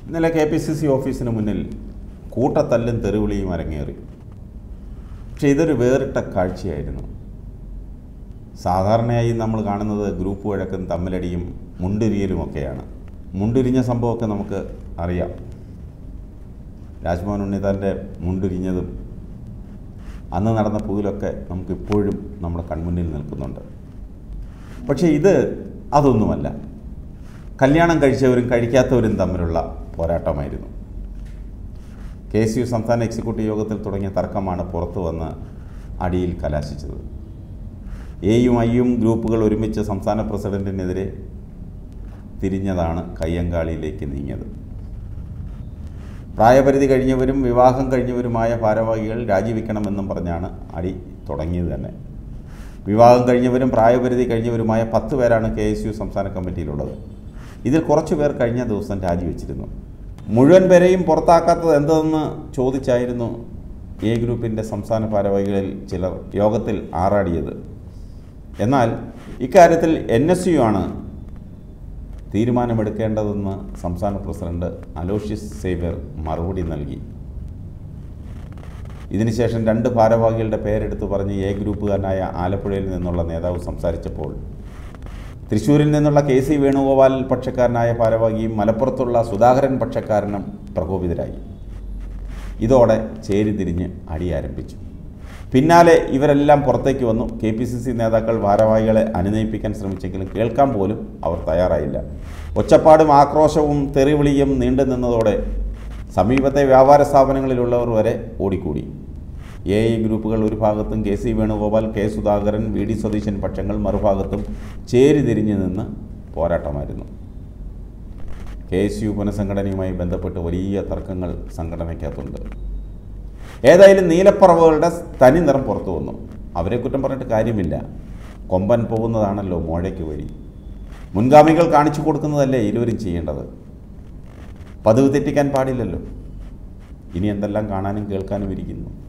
ഇന്നലെ K P C C ഓഫീസിന് മുന്നിൽ കൂട്ടത്തല്ലും തെറിവിളിയും അരങ്ങേറി പക്ഷെ ഇതൊരു വേറിട്ട കാഴ്ചയായിരുന്നു സാധാരണയായി നമ്മൾ കാണുന്നത് ഗ്രൂപ്പ് വഴക്കും തമ്മിലടിയും മുണ്ടിരിയലുമൊക്കെയാണ് മുണ്ടിരിഞ്ഞ സംഭവമൊക്കെ നമുക്ക് അറിയാം രാജ്മോഹൻ ഉണ്ണിതാൻ്റെ മുണ്ടിരിഞ്ഞതും അന്ന് നടന്ന പൂവിലൊക്കെ നമുക്കിപ്പോഴും നമ്മുടെ കൺമുന്നിൽ നിൽക്കുന്നുണ്ട് പക്ഷേ ഇത് അതൊന്നുമല്ല കല്യാണം കഴിച്ചവരും കഴിക്കാത്തവരും തമ്മിലുള്ള പോരാട്ടമായിരുന്നു കെ എസ് യു സംസ്ഥാന എക്സിക്യൂട്ടീവ് യോഗത്തിൽ തുടങ്ങിയ തർക്കമാണ് പുറത്തു വന്ന് അടിയിൽ കലാശിച്ചത് എയും ഐയും ഗ്രൂപ്പുകൾ ഒരുമിച്ച് സംസ്ഥാന പ്രസിഡന്റിനെതിരെ തിരിഞ്ഞതാണ് കയ്യങ്കാളിയിലേക്ക് നീങ്ങിയത് പ്രായപരിധി കഴിഞ്ഞവരും വിവാഹം കഴിഞ്ഞവരുമായ ഭാരവാഹികൾ രാജിവെക്കണമെന്നും പറഞ്ഞാണ് അടി തുടങ്ങിയത് തന്നെ വിവാഹം കഴിഞ്ഞവരും പ്രായപരിധി കഴിഞ്ഞവരുമായ പത്ത് പേരാണ് കെ എസ് യു സംസ്ഥാന കമ്മിറ്റിയിലുള്ളത് ഇതിൽ കുറച്ചു പേർ കഴിഞ്ഞ ദിവസം രാജിവെച്ചിരുന്നു മുഴുവൻ പേരെയും പുറത്താക്കാത്തത് എന്തെന്ന് ചോദിച്ചായിരുന്നു എ ഗ്രൂപ്പിൻ്റെ സംസ്ഥാന ഭാരവാഹികളിൽ ചിലർ യോഗത്തിൽ ആറാടിയത് എന്നാൽ ഇക്കാര്യത്തിൽ എൻ എസ് യു ആണ് തീരുമാനമെടുക്കേണ്ടതെന്ന് സംസ്ഥാന പ്രസിഡന്റ് അലോഷ്യസ് സേവ്യർ മറുപടി നൽകി ഇതിനുശേഷം രണ്ട് ഭാരവാഹികളുടെ പേരെടുത്ത് പറഞ്ഞ് എ ഗ്രൂപ്പുകാരനായ ആലപ്പുഴയിൽ നിന്നുള്ള നേതാവ് സംസാരിച്ചപ്പോൾ തൃശ്ശൂരിൽ നിന്നുള്ള കെ സി വേണുഗോപാൽ പക്ഷക്കാരനായ ഭാരവാഹിയും മലപ്പുറത്തുള്ള സുധാകരൻ പക്ഷക്കാരനും പ്രകോപിതരായി ഇതോടെ ചേരിതിരിഞ്ഞ് അടി ആരംഭിച്ചു പിന്നാലെ ഇവരെല്ലാം പുറത്തേക്ക് വന്നു കെ പി സി സി നേതാക്കൾ ഭാരവാഹികളെ അനുനയിപ്പിക്കാൻ ശ്രമിച്ചെങ്കിലും കേൾക്കാൻ പോലും അവർ തയ്യാറായില്ല ഒച്ചപ്പാടും ആക്രോശവും തെറിവിളിയും നീണ്ടു നിന്നതോടെ സമീപത്തെ വ്യാപാര സ്ഥാപനങ്ങളിലുള്ളവർ വരെ ഓടിക്കൂടി എ ഐ ഗ്രൂപ്പുകൾ ഒരു ഭാഗത്തും K C Venugopal K Sudhakaran V D Satheesan പക്ഷങ്ങൾ മറുഭാഗത്തും ചേരിതിരിഞ്ഞു നിന്ന് പോരാട്ടമായിരുന്നു കെ എസ് യു പുനഃസംഘടനയുമായി ബന്ധപ്പെട്ട് വലിയ തർക്കങ്ങൾ സംഘടനയ്ക്കകത്തുണ്ട് ഏതായാലും നീലപ്പറവുകളുടെ തനി നിറം പുറത്തു വന്നു അവരെ കുറ്റം പറഞ്ഞിട്ട് കാര്യമില്ല കൊമ്പൻ പോകുന്നതാണല്ലോ മോഴയ്ക്ക് വഴി മുൻഗാമികൾ കാണിച്ചു കൊടുക്കുന്നതല്ലേ ഇരുവരും ചെയ്യേണ്ടത് പതിവ് തെറ്റിക്കാൻ പാടില്ലല്ലോ ഇനി എന്തെല്ലാം കാണാനും കേൾക്കാനും ഇരിക്കുന്നു